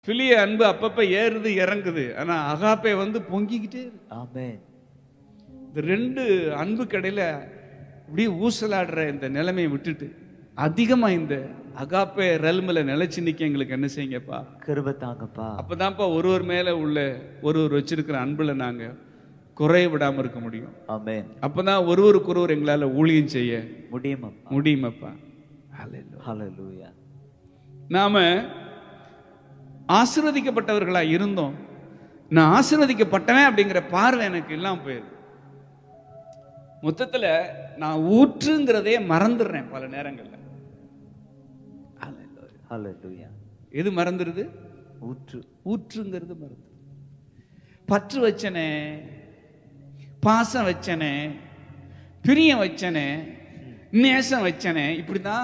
பிலிய அன்பு அப்பப்ப ஏறுது இறங்குது ஆனா அகாப்பே வந்து பொங்கிக்கிட்டே இருக்கு Amen. இந்த ரெண்டு அன்பு கடையில இப்படியே ஊசலாடுற இந்த நிலைமையை விட்டுட்டு அதிகமா இந்த அகாப்பே ரெல்மில் நிலைச்சு நிக்க எங்களுக்கு என்ன செய்யுங்கப்பா கிருபை தாங்கப்பா அப்பதான்ப்பா ஒருவர் மேல உள்ள ஒருவர் வச்சிருக்கிற அன்புல நாங்க குறைய விடாம இருக்க முடியும் ஆமென் அப்பதான் ஒருவருக்கு ஒருவர் எங்களால ஊழியம் செய்ய முடியும் அப்பா முடியுமப்பா Hallelujah. ஹalleluya நாம ஆசீர்வதிக்கப்பட்டவர்களா இருந்தோம் நான் ஆசீர்வதிக்கப்பட்டவன் அப்படிங்கிற பார்வை எனக்கு இல்லாம போயிருக்கு மொத்தத்துல நான் ஊற்றுங்கிறதே மறந்துடுறேன் பல நேரங்கள்ல Hallelujah. ஹalleluya எது மறந்துடுது ஊற்று ஊற்றுங்கிறது மறந்து பற்று வச்சனே பாசம் வச்சனே பிரியம் வச்சனே நேசம் வச்சனே இப்படிதான்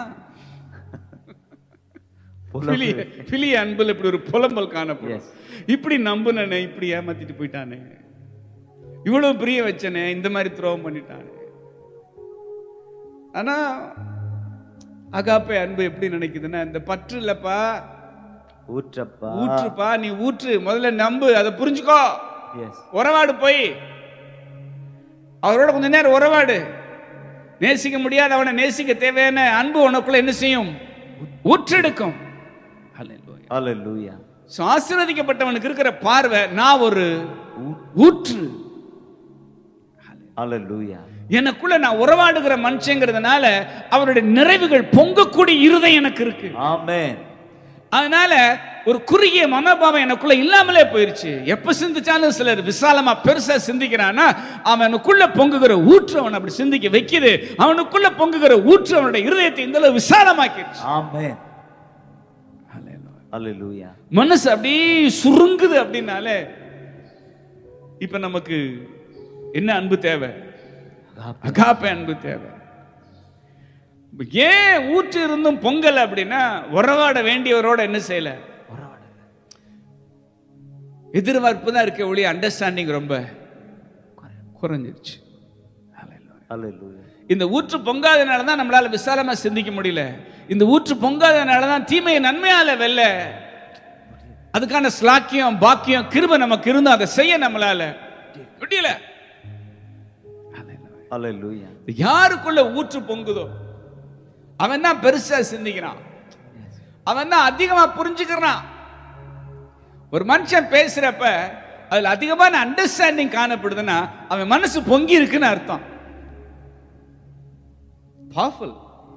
பிலி பிலி அன்புல இப்படி ஒரு புலம்பல் காணப்படும் இப்படி நம்புனனே இப்படி ஏமாத்திட்டு போயிட்டானே இவ்வளவு பிரிய வச்சனே இந்த மாதிரி துரோகம் பண்ணிட்டானே ஆனா அகாப்பே அன்பு எப்படி நினைக்குதுன்னா இந்த பற்று இல்லப்பா ஊற்றப்பா ஊற்றுப்பா நீ ஊற்று முதல்ல நம்பு அதை புரிஞ்சுக்கோ எஸ் உறவாடு போய் அவரோட கொஞ்ச நேரம் உறவாடு நேசிக்க முடியாத அவனை நேசிக்க தேவையான அன்பு உனக்குள்ள என்ன செய்யும் ஊற்றெடுக்கும் Hallelujah. ஹalleluya So, ஆசீர்வதிக்கப்பட்டவனுக்கு இருக்கிற பார்வை நான் ஒரு ஊற்று ஹalleluya எனக்குள்ள நான் உறவாடுகிற மனுஷங்கிறதுனால அவருடைய நிறைவுகள் பொங்கக்கூடிய இருதயம் எனக்கு இருக்கு ஆமென் அதனால ஒரு குறுகிய மனோபாவம் எனக்குள்ள இல்லாமலே போயிருச்சு எப்ப சிந்திச்சாலும் சிலர் விசாலமா பெருசா சிந்திக்கிறான்னா அவனுக்குள்ள பொங்குகிற ஊற்று அவன் அப்படி சிந்திக்க வைக்குது அவனுக்குள்ள பொங்குகிற ஊற்று அவனுடைய இருதயத்தை இந்த அளவு விசாலமாக்கிடுச்சு ஆமென் ஹalleluya மனசு அப்படியே சுருங்குது அப்படின்னாலே இப்ப நமக்கு என்ன அன்பு தேவை அகாப்ப அன்பு தேவை இப்ப ஏன் ஊற்று இருந்தும் பொங்கல் அப்படின்னா உறவாட வேண்டியவரோட என்ன செய்யல எதிர்பார்ப்பு தான் இருக்க ஒளி அண்டர்ஸ்டாண்டிங் ரொம்ப குறைஞ்சிருச்சு ஹalleluya இந்த ஊற்று பொங்காதனால தான் நம்மளால விசாலமா சிந்திக்க முடியல இந்த ஊற்று பொங்காதனால தான் தீமையை நன்மையால வெல்ல அதுக்கான ஸ்லாக்கியம் பாக்கியம் கிருபை நமக்கு இருந்தும் அதை செய்ய நம்மளால முடியல ஹalleluya யாருக்குள்ள ஊற்று பொங்குதோ அவன் தான் பெருசா சிந்திக்கிறான் அவன் தான் அதிகமா புரிஞ்சுக்கிறான் ஒரு மனுஷன் பேசுறப்ப அதுல அதிகமான அண்டர்ஸ்டாண்டிங் காணப்படுதுன்னா அவன் மனசு பொங்கி இருக்குன்னு அர்த்தம் பவர்ஃபுல்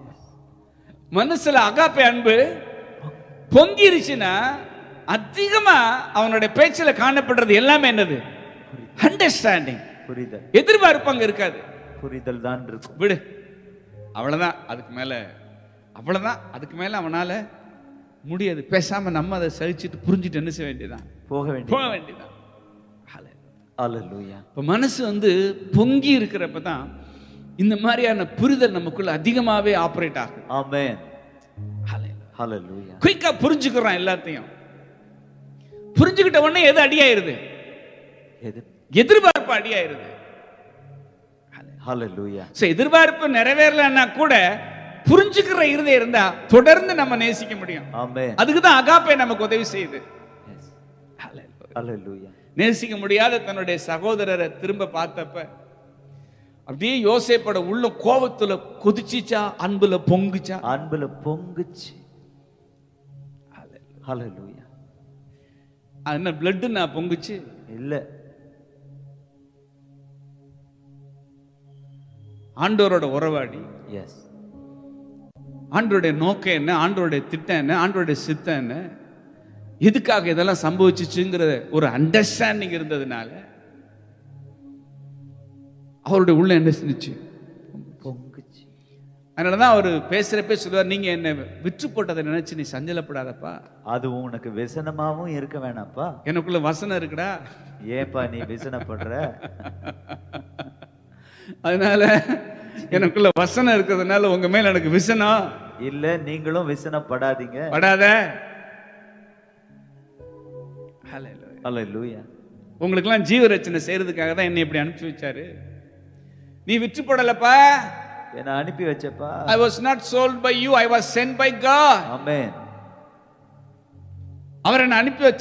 மனசுல அகாப்பை அன்பு பொங்கிருச்சுன்னா அதிகமா அவனுடைய பேச்சுல காணப்படுறது எல்லாமே என்னது அண்டர்ஸ்டாண்டிங் புரிதல் எதிர்பார்ப்பு அங்க இருக்காது புரிதல் தான் இருக்கும் விடு அவ்வளவுதான் அதுக்கு மேல அவ்வளவுதான் அதுக்கு மேல அவனால முடியாது பேசாம நம்ம அதை சகிச்சுட்டு புரிஞ்சுட்டு என்ன செய்ய வேண்டியதான் போக வேண்டிய போக வேண்டியதான் ஹalleluya இப்ப மனசு வந்து பொங்கி இருக்கிறப்ப தான் இந்த மாதிரியான புரிதல் நமக்குள்ள அதிகமாவே ஆப்ரேட் ஆகுது ஆமென் ஹalleluya குயிக்கா புரிஞ்சுக்கிறோம் எல்லாத்தையும் புரிஞ்சுக்கிட்ட உடனே எது அடியாயிருது எது எதிர்பார்ப்பு அடியாயிருது ஹalleluya So, எதிர்பார்ப்பு நிறைவேறலன்னா கூட புரிஞ்சுக்கிற இருதயம் இருந்தா தொடர்ந்து நம்ம நேசிக்க முடியும் ஆமென் அதுக்கு தான் அகாப்பே நமக்கு உதவி செய்யுது எஸ் ஹalleluya நேசிக்க முடியாத தன்னுடைய சகோதரரை திரும்ப பார்த்தப்ப அப்படியே யோசேப்போட உள்ள கோபத்துல கொதிச்சிச்சா அன்புல பொங்குச்சா அன்புல பொங்குச்சு ஹalleluya அது என்ன பிளட் நான் பொங்குச்சு இல்ல ஆண்டவரோட உறவாடி எஸ் ஆண்டவருடைய நோக்கம் என்ன ஆண்டவருடைய திட்டம் என்ன ஆண்டவருடைய சித்தம் என்ன எதுக்காக இதெல்லாம் சம்பவிச்சுச்சுங்கிற ஒரு அண்டர்ஸ்டாண்டிங் இருந்ததுனால அவருடைய உள்ள என்ன செஞ்சுச்சு பொங்குச்சு அதனாலதான் அவர் பேசுறப்பே சொல்லுவார் நீங்க என்ன விற்று போட்டதை நினைச்சு நீ சஞ்சலப்படாதப்பா அது உனக்கு விசனமாவும் இருக்க வேணாப்பா எனக்குள்ள வசனம் இருக்குடா ஏன்பா நீ விசனப்படுற அதனால எனக்குள்ள வசனம் இருக்கிறதுனால உங்க மேல எனக்கு விசனம் இல்ல நீங்களும் விசனப்படாதீங்க படாத ஹalleluya உங்களுக்கெல்லாம் ஜீவ ரச்சனை செய்யறதுக்காக தான் என்னை இப்படி அனுப்பிச்சு வச்சாரு நீ விற்று போடலப்பா என்ன அனுப்பி வச்சப்பா I was not sold by you I was sent by God amen அவர் என்னை அனுப்பி வச்ச